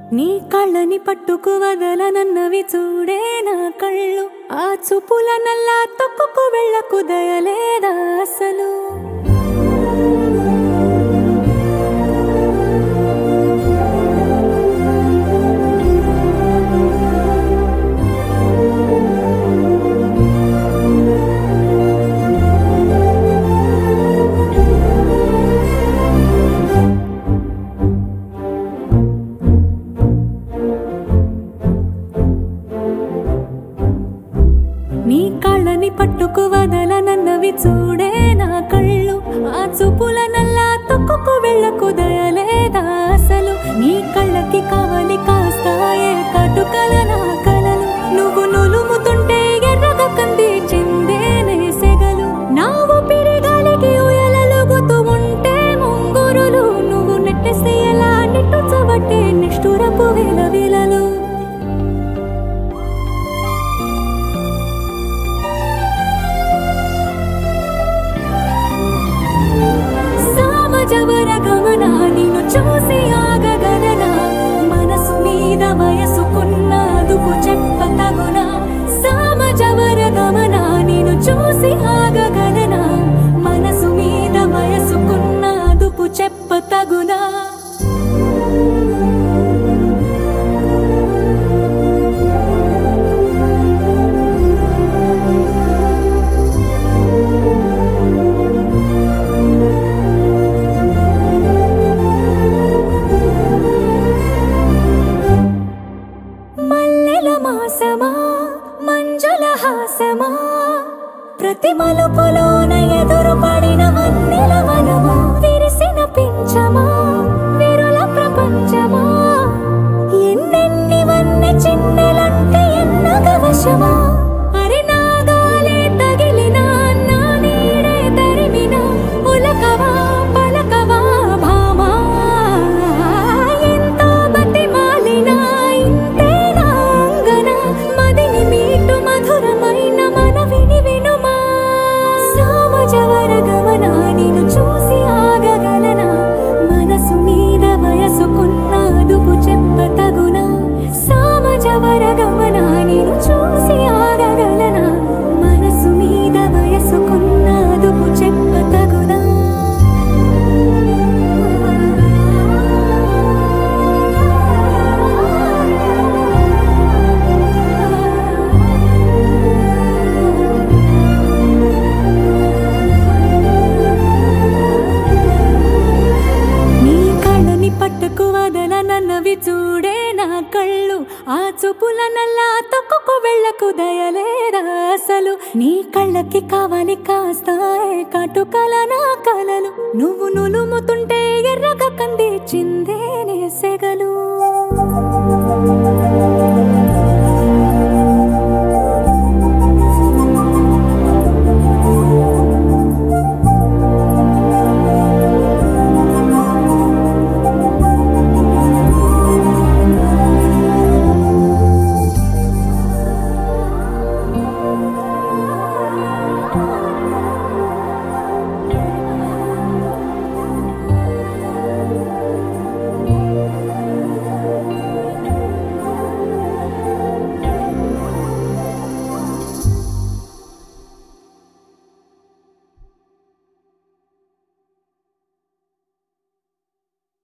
నీ కళ్ళని పట్టుకు వదలనన్నవి చూడే నా కళ్ళు ఆ చూపుల నల్లా తొక్కుకు వెళ్ళకు దయలేదా అసలు నీ కళ్ళని పట్టుకు వదలనన్నవి చూడే నా కళ్ళు ఆ చూపుల నల్లా తొక్కుకు వెళ్ళకు దయలేదా అసలు నీ కళ్ళకి కావాలి కాస్తాయే కటుకల నా కలలు నువ్వు నులుముతుంటే ఎర్రగా కంది చిందేనే సెగలు నా ఊపిరి గాలికి ఉయలలుగుతూ ఉంటే ముంగురులు నువ్వు నెట్టేస్తే ఎలా నిట్టుచబట్టే నిష్ఠురపు వేల విలలు సామజవర గమన నిన్ను చూసి ఆగగలనా మనసు మీద వయసుకున్న అదుపు చెప్పతగునా సామజవర గమన నిన్ను చూసి ఆగగలనా మనసు మీద వయసుకున్న అదుపు చెప్పతగునా మల్లెల మాసమా మంజుల హాసమా ప్రతి మలుపులోన ఎదురు పడిన వన్నెల వనమా విరిసిన పించమా విరుల ప్రపంచమా ఎన్నెన్ని వన్నె చిన్నెలంటే ఎన్నగ వశమా అరి నాగాలే తగిలినా నా నీడే తరిమినా ఉలకవా పలకవా భామా ఎంతో బతిమాలినా ఇంతేనా అంగన మదిని మీటు మధురమైన మనవిని వినుమా సామజవర గమన నిన్ను చూసి ఆగగలనా మనసు మీద వయసుకున్న అదుపు చెప్పతగునా సామజవర గమన నిన్ను చూసి ఆగగలనా మనసు మీద వయసుకున్న అదుపు చెప్పతగునా నీ కళ్ళని పట్టుకు వదలనన్నవి చూడే నా కళ్ళు ఆ చూపుల నల్లా తొక్కుకు వెళ్ళకు దయలేదా అసలు నీ కళ్ళకి కావాలి కాస్తాయే కటుకల నా కలలు నువ్వు నులుముతుంటే ఎర్రగా కంది చిందేనే సెగలు